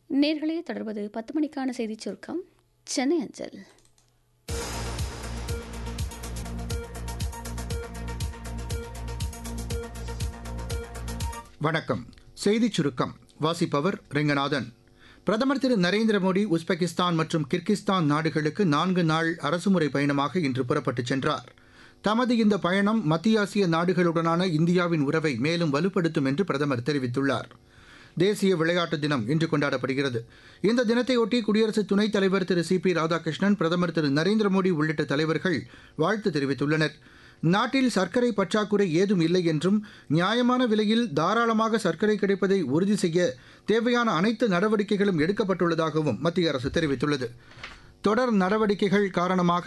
நேர்களே தொடர்வது பத்து மணிக்கான செய்திச் சுருக்கம் சென்னை அஞ்சல் வணக்கம் செய்திச் சுருக்கம் வாசிப்பவர் ரெங்கநாதன் பிரதமர் திரு நரேந்திர மோடி உஸ்பெகிஸ்தான் மற்றும் கிர்கிஸ்தான் நாடுகளுக்கு நான்கு நாள் அரசுமுறை பயணமாக இன்று புறப்பட்டுச் சென்றார் தமது இந்த பயணம் மத்திய ஆசிய நாடுகளுடனான இந்தியாவின் உறவை மேலும் வலுப்படுத்தும் என்று பிரதமர் தெரிவித்துள்ளார் தேசிய விளையாட்டு தினம் இன்று கொண்டாடப்படுகிறது இந்த தினத்தையொட்டி குடியரசு துணைத் தலைவர் திரு சி பி ராதாகிருஷ்ணன் பிரதமர் திரு நரேந்திர மோடி உள்ளிட்ட தலைவர்கள் வாழ்த்து தெரிவித்துள்ளனர் நாட்டில் சர்க்கரை பற்றாக்குறை ஏதும் இல்லை என்றும் நியாயமான விலையில் தாராளமாக சர்க்கரை கிடைப்பதை உறுதி செய்ய தேவையான அனைத்து நடவடிக்கைகளும் எடுக்கப்பட்டுள்ளதாகவும் மத்திய அரசு தெரிவித்துள்ளது தொடர் நடவடிக்கைகள் காரணமாக